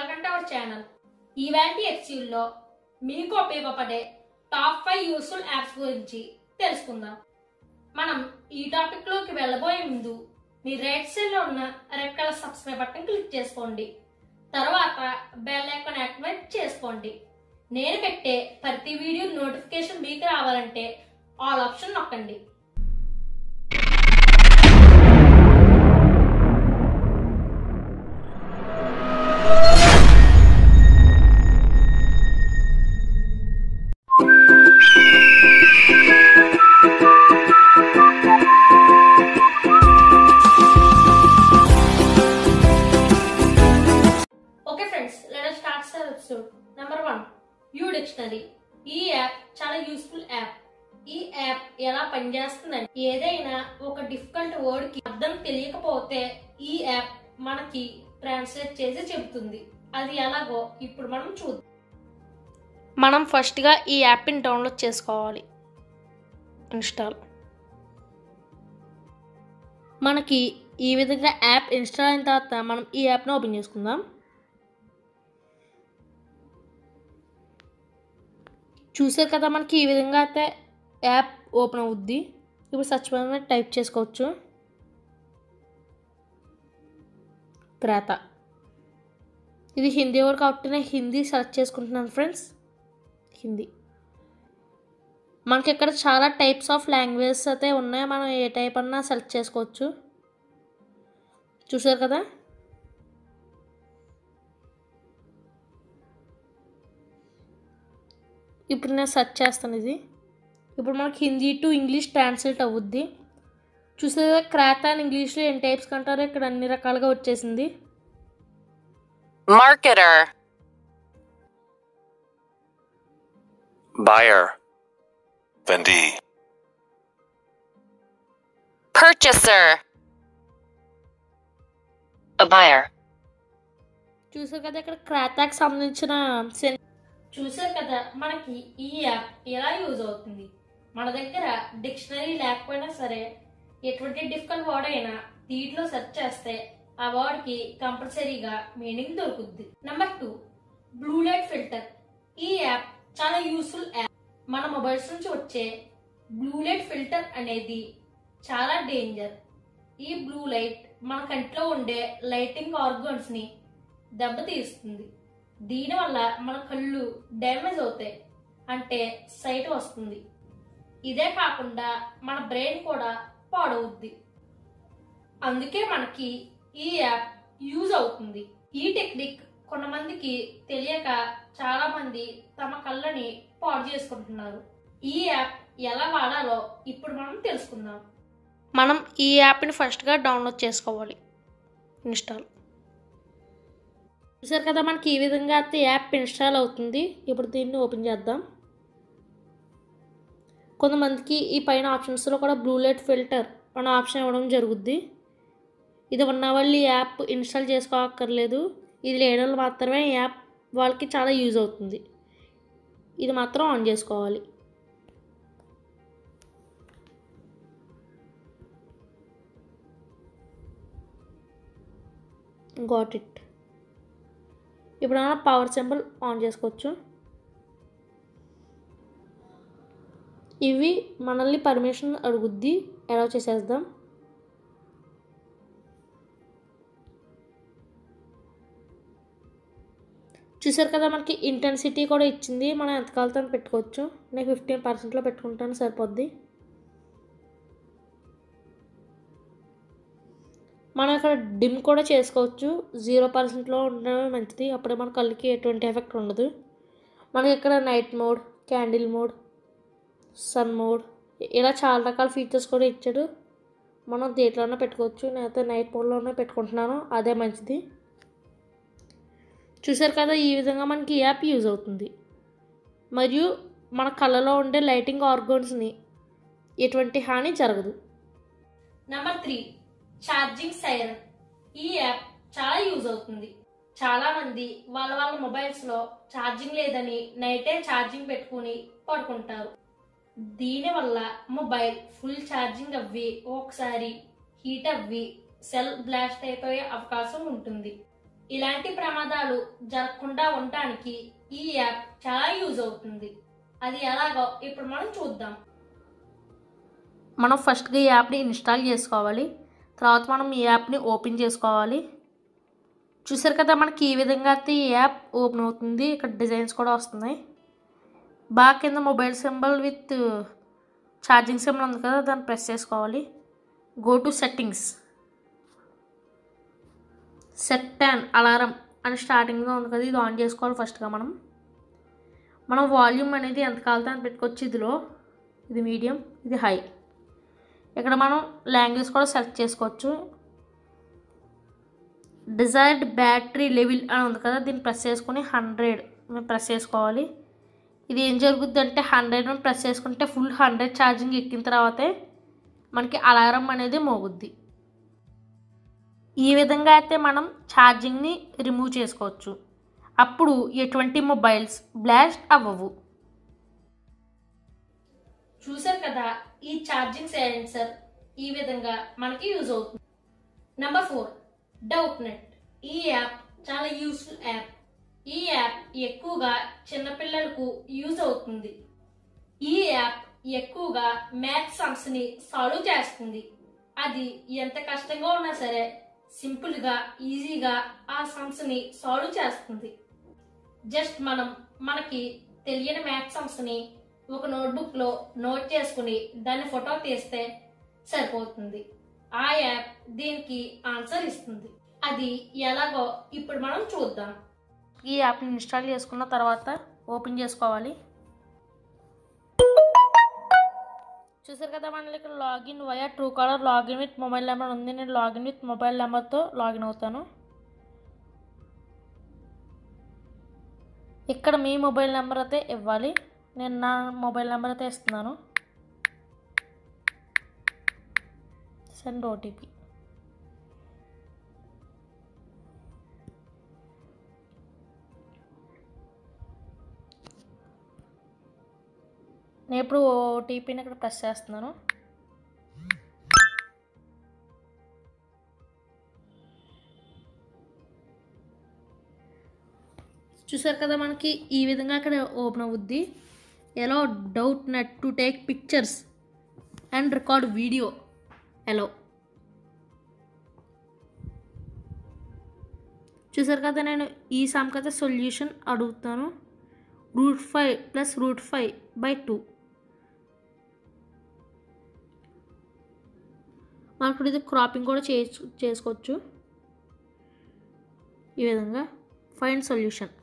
Welcome to our channel ఈవాంటి ఎక్స్యూల్లో మీకు ఉపయోగపడే టాప్ ఫైవ్ యూస్ఫుల్ యాప్స్ గురించి తెలుసుకుందాం మనం ఈ టాపిక్ లోకి వెళ్ళబోయే ముందు మీ రైట్ సైడ్ లో ఉన్న red colour subscribe button click చేసుకోండి తర్వాత బెల్ ఐకాన్ యాక్టివేట్ చేసుకోండి నేను పెట్టే ప్రతి వీడియో నోటిఫికేషన్ మీకు రావాలంటే ఆల్ ఆప్షన్ నొక్కండి okay friends let start sir episode number one U dictionary ఈ యాప్ చాలా యూస్ఫుల్ యాప్ ఈ యాప్ ఎలా పనిచేస్తుందని ఏదైనా ఒక డిఫికల్ట్ వర్డ్ కి అర్థం తెలియకపోతే ఈ యాప్ మనకి ట్రాన్స్లేట్ చేసి చెబుతుంది అది ఎలాగో ఇప్పుడు మనం చూద్దాం మనం ఫస్ట్గా ఈ యాప్ని డౌన్లోడ్ చేసుకోవాలి ఇన్స్టాల్ మనకి ఈ విధంగా యాప్ ఇన్స్టాల్ అయిన తర్వాత మనం ఈ యాప్ను ఓపెన్ చేసుకుందాం చూసారు కదా మనకి ఈ విధంగా అయితే యాప్ ఓపెన్ అవుద్ది ఇప్పుడు సర్చ్ మీద టైప్ చేసుకోవచ్చు క్రేత ఇది హిందీ వరకు కాబట్టి నేను హిందీ సెలెక్ట్ చేసుకుంటున్నాను ఫ్రెండ్స్ హిందీ మనకి ఇక్కడ చాలా టైప్స్ ఆఫ్ లాంగ్వేజెస్ అయితే ఉన్నాయి మనం ఏ టైప్ అన్నా సెలెక్ట్ చేసుకోవచ్చు చూసారు కదా ఇప్పుడు నేను సెర్చ్ చేస్తాను ఇది ఇప్పుడు మనకి హిందీ టు ఇంగ్లీష్ ట్రాన్స్లేట్ అవుద్ది చూసారు కదా క్రాత్ అండ్ ఇంగ్లీష్లో ఎన్ని టైప్స్ కంటారో ఇక్కడ అన్ని రకాలుగా వచ్చేసింది Marketer. buyer, vendee, Purchaser. A buyer. చూసారు కదా ఇక్కడ క్రాతాకి సంబంధించిన సెన్ చూసారు కదా మనకి ఈ యాప్ ఎలా యూజ్ అవుతుంది మన దగ్గర డిక్షనరీ లేకపోయినా సరే ఎటువంటి డిఫికల్ట్ వర్డ్ అయినా దీంట్లో సెర్చ్ చేస్తే ఆ వర్డ్కి కంపల్సరీగా మీనింగ్ దొరుకుద్ది number two blue light filter ఈ యాప్ చాలా యూస్ఫుల్ యాప్ మన మొబైల్స్ నుంచి వచ్చే బ్లూ లైట్ ఫిల్టర్ అనేది చాలా డేంజర్ ఈ బ్లూ లైట్ మన కంట్లో ఉండే లైటింగ్ ఆర్గన్స్ ని దెబ్బతీస్తుంది దీనివల్ల మన కళ్ళు డ్యామేజ్ అవుతాయి అంటే సైట్ వస్తుంది ఇదే కాకుండా మన బ్రెయిన్ కూడా పాడవుద్ది అందుకే మనకి ఈ యాప్ యూజ్ అవుతుంది ఈ టెక్నిక్ కొంతమందికి తెలియక చాలా మంది తమ కళ్ళని పాడు చేసుకుంటున్నారు ఈ యాప్ ఎలా వాడాలో ఇప్పుడు మనం తెలుసుకుందాం మనం ఈ యాప్ని ఫస్ట్గా డౌన్లోడ్ చేసుకోవాలి ఇన్స్టాల్ చూసారు కదా మనకి ఈ విధంగా అయితే యాప్ ఇన్స్టాల్ అవుతుంది ఇప్పుడు దీన్ని ఓపెన్ చేద్దాం కొంతమందికి ఈ పైన ఆప్షన్స్లో కూడా బ్లూ లైట్ ఫిల్టర్ అనే ఆప్షన్ ఇవ్వడం జరుగుద్ది ఇది ఉన్న వాళ్ళు ఈ యాప్ ఇన్స్టాల్ చేసుకోక్కర్లేదు ఇది లేని వాళ్ళు మాత్రమే ఈ యాప్ వాళ్ళకి చాలా యూజ్ అవుతుంది ఇది మాత్రం ఆన్ చేసుకోవాలి గాట్ ఇట్ ఇప్పుడు మనం పవర్ సింబల్ ఆన్ చేసుకోవచ్చు ఇవి మనల్ని పర్మిషన్ అడుగుద్ది అలౌ చేసేద్దాం చూసారు కదా మనకి ఇంటెన్సిటీ కూడా ఇచ్చింది మనం ఎంత కాలుతో అంత పెట్టుకోవచ్చు నేను ఫిఫ్టీన్ పర్సెంట్లో పెట్టుకుంటాను సరిపోద్ది మనం ఇక్కడ డిమ్ కూడా చేసుకోవచ్చు జీరో పర్సెంట్లో ఉండడమే మంచిది అప్పుడే మన కళ్ళకి ఎటువంటి ఎఫెక్ట్ ఉండదు మనకి ఇక్కడ night mode candle mode sun mode ఇలా చాలా రకాల ఫీచర్స్ కూడా ఇచ్చాడు మనం దేంట్లోనే పెట్టుకోవచ్చు నేనైతే నైట్ మోడ్లోనే పెట్టుకుంటున్నాను అదే మంచిది చూసారు కదా ఈ విధంగా మనకి ఈ యాప్ యూజ్ అవుతుంది మరియు మన కళ్ళలో ఉండే లైటింగ్ ఆర్గన్స్ని ఎటువంటి హాని జరగదు నెంబర్ త్రీ ఛార్జింగ్ సైరన్ ఈ యాప్ చాలా యూజ్ అవుతుంది చాలా మంది వాళ్ళ వాళ్ళ మొబైల్స్ లో ఛార్జింగ్ లేదని నైటే ఛార్జింగ్ పెట్టుకుని పడుకుంటారు దీనివల్ల మొబైల్ ఫుల్ ఛార్జింగ్ అవ్వి ఒకసారి హీట్ అవ్వి సెల్ బ్లాస్ట్ అయిపోయే అవకాశం ఉంటుంది ఇలాంటి ప్రమాదాలు జరగకుండా ఉండటానికి ఈ యాప్ చాలా యూజ్ అవుతుంది అది ఎలాగో ఇప్పుడు మనం చూద్దాం మనం ఫస్ట్గా ఈ యాప్ని ఇన్స్టాల్ చేసుకోవాలి తర్వాత మనం ఈ యాప్ని ఓపెన్ చేసుకోవాలి చూసారు కదా మనకి ఈ విధంగా అయితే ఈ యాప్ ఓపెన్ అవుతుంది ఇక్కడ డిజైన్స్ కూడా వస్తున్నాయి బాగా కింద mobile symbol with charging symbol ఉంది కదా దాన్ని ప్రెస్ చేసుకోవాలి go to settings set and alarm అని స్టార్టింగ్లో ఉంది కదా ఇది ఆన్ చేసుకోవాలి ఫస్ట్గా మనం మనం వాల్యూమ్ అనేది ఎంత కావాలితే అని పెట్టుకోవచ్చు ఇదిలో ఇది మీడియం ఇది హై ఇక్కడ మనం లాంగ్వేజ్ కూడా సెలెక్ట్ చేసుకోవచ్చు డిజైర్డ్ బ్యాటరీ లెవెల్ అని ఉంది కదా దీన్ని ప్రెస్ చేసుకొని హండ్రెడ్ ప్రెస్ చేసుకోవాలి ఇది ఏం జరుగుద్ది అంటే హండ్రెడ్ ప్రెస్ చేసుకుంటే ఫుల్ హండ్రెడ్ ఛార్జింగ్ ఎక్కిన తర్వాతే మనకి అలారం అనేది మోగుద్ది ఈ విధంగా అయితే మనం ఛార్జింగ్ని రిమూవ్ చేసుకోవచ్చు అప్పుడు ఎటువంటి మొబైల్స్ బ్లాస్ట్ అవ్వవు చూసారు కదా ఈ ఛార్జింగ్ సైలెన్సర్ ఈ విధంగా మనకి యూజ్ అవుతుంది నెంబర్ ఫోర్ డౌట్ నెట్ ఈ యాప్ చాలా యూస్ఫుల్ యాప్ ఈ యాప్ ఎక్కువగా చిన్నపిల్లలకు యూజ్ అవుతుంది ఈ యాప్ ఎక్కువగా మ్యాథ్స్ సమ్స్ ని సాల్వ్ చేస్తుంది అది ఎంత కష్టంగా ఉన్నా సరే సింపుల్ గా ఈజీగా ఆ సమ్స్ ని సాల్వ్ చేస్తుంది జస్ట్ మనం మనకి తెలియని మ్యాథ్స్ సమ్స్ ని ఒక నోట్బుక్ లో నోట్ చేసుకుని దాన్ని ఫోటో తీస్తే సరిపోతుంది ఆ యాప్ దీనికి ఆన్సర్ ఇస్తుంది అది ఎలాగో ఇప్పుడు మనం చూద్దాం ఈ యాప్ని ఇన్స్టాల్ చేసుకున్న తర్వాత ఓపెన్ చేసుకోవాలి చూసారు కదా మనకి ఇక్కడ login via true caller login with mobile number ఉంది నేను లాగిన్ విత్ మొబైల్ నెంబర్తో లాగిన్ అవుతాను ఇక్కడ మీ మొబైల్ నెంబర్ అయితే ఇవ్వాలి నేను నా మొబైల్ నెంబర్ అయితే ఇస్తున్నాను సెండ్ ఓటీపీ నేను ఇప్పుడు ఓటీపీని ఇక్కడ ప్రెస్ చేస్తున్నాను చూసారు కదా మనకి ఈ విధంగా అక్కడ ఓపెన్ అవుద్ది ఎలా doubt net to take pictures and record video ఎలా చూసారు కదా నేను ఈ సమ్కి అయితే సొల్యూషన్ అడుగుతాను root five plus root five by two మనకు ఇది క్రాపింగ్ కూడా చేయొచ్చు చేసుకోవచ్చు ఈ విధంగా ఫైన్ సొల్యూషన్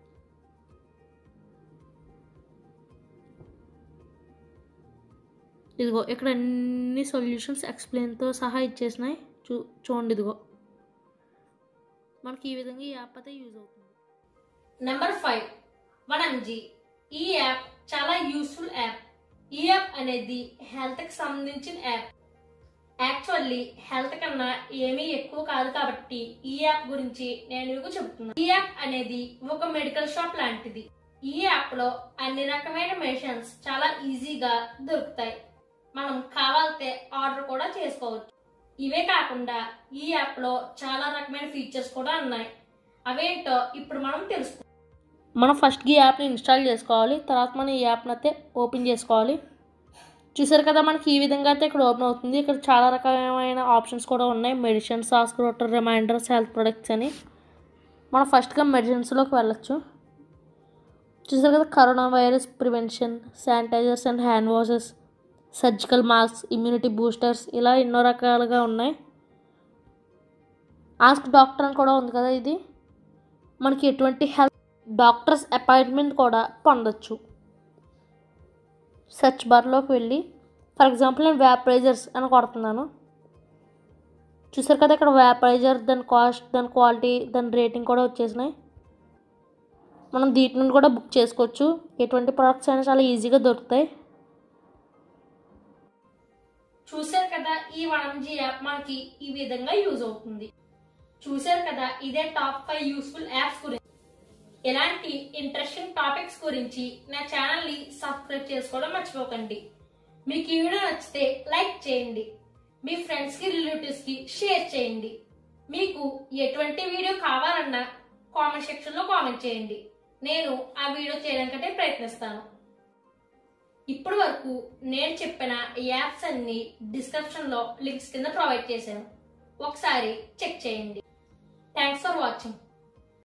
ఇదిగో ఇక్కడ అన్ని సొల్యూషన్స్ ఎక్స్ప్లెయిన్తో సహా ఇచ్చేసినాయి చూ చూడండి ఇదిగో మనకి ఈ విధంగా ఈ యాప్ అయితే యూజ్ అవుతుంది నెంబర్ ఫైవ్ వన్ ఎంజీ ఈ యాప్ చాలా యూస్ఫుల్ యాప్ ఈ యాప్ అనేది హెల్త్కి సంబంధించిన యాప్ యాక్చువల్లీ హెల్త్ కన్నా ఏమీ ఎక్కువ కాదు కాబట్టి ఈ యాప్ గురించి నేను మీకు చెప్తున్నాను ఈ యాప్ అనేది ఒక మెడికల్ షాప్ లాంటిది ఈ యాప్ లో అన్ని రకమైన మెషిన్స్ చాలా ఈజీగా దొరుకుతాయి మనం కావాలితే ఆర్డర్ కూడా చేసుకోవచ్చు ఇవే కాకుండా ఈ యాప్ లో చాలా రకమైన ఫీచర్స్ కూడా ఉన్నాయి అవేంటో ఇప్పుడు మనం తెలుసుకుందాం మనం ఫస్ట్ ఈ యాప్ని ఇన్స్టాల్ చేసుకోవాలి తర్వాత మనం ఈ యాప్ని అయితే ఓపెన్ చేసుకోవాలి చూసారు కదా మనకి ఈ విధంగా అయితే ఇక్కడ ఓపెన్ అవుతుంది ఇక్కడ చాలా రకమైన ఆప్షన్స్ కూడా ఉన్నాయి medicines ask doctor reminders health products అని మనం ఫస్ట్గా మెడిసిన్స్లోకి వెళ్ళొచ్చు చూసారు కదా corona virus prevention sanitisers and hand washes surgical mask immunity boosters ఇలా ఎన్నో రకాలుగా ఉన్నాయి ఆస్క్ డాక్టర్ అని కూడా ఉంది కదా ఇది మనకి ఎటువంటి హెల్త్ డాక్టర్స్ అపాయింట్మెంట్ కూడా పొందొచ్చు సెర్చ్ బార్లోకి వెళ్ళి ఫర్ ఎగ్జాంపుల్ నేను వ్యాపరైజర్స్ అని కొడుతున్నాను చూసారు కదా ఇక్కడ వ్యాపరైజర్ దాని కాస్ట్ దాని క్వాలిటీ దాని రేటింగ్ కూడా వచ్చేసినాయి మనం దీటి నుండి కూడా బుక్ చేసుకోవచ్చు ఎటువంటి ప్రొడక్ట్స్ అయినా చాలా ఈజీగా దొరుకుతాయి చూసారు కదా ఈ వన్ జీ యాప్ మనకి ఈ విధంగా యూజ్ అవుతుంది చూసారు కదా ఇదే టాప్ ఫైవ్ యూస్ఫుల్ యాప్స్ గురించి ఇలాంటి ఇంట్రెస్టింగ్ టాపిక్స్ గురించి నా ఛానల్ ని సబ్స్క్రైబ్ చేసుకోవడం మర్చిపోకండి మీకు ఈ వీడియో నచ్చితే లైక్ చేయండి మీ ఫ్రెండ్స్ కి రిలేటివ్స్ కి షేర్ చేయండి మీకు ఎటువంటి వీడియో కావాలన్నా కామెంట్ సెక్షన్లో కామెంట్ చేయండి నేను ఆ వీడియో చేయడానికంటే ప్రయత్నిస్తాను ఇప్పటి వరకు నేను చెప్పిన యాప్స్ అన్ని డిస్క్రిప్షన్లో లింక్స్ కింద ప్రొవైడ్ చేశాను ఒకసారి చెక్ చేయండి థ్యాంక్స్ ఫర్ వాచింగ్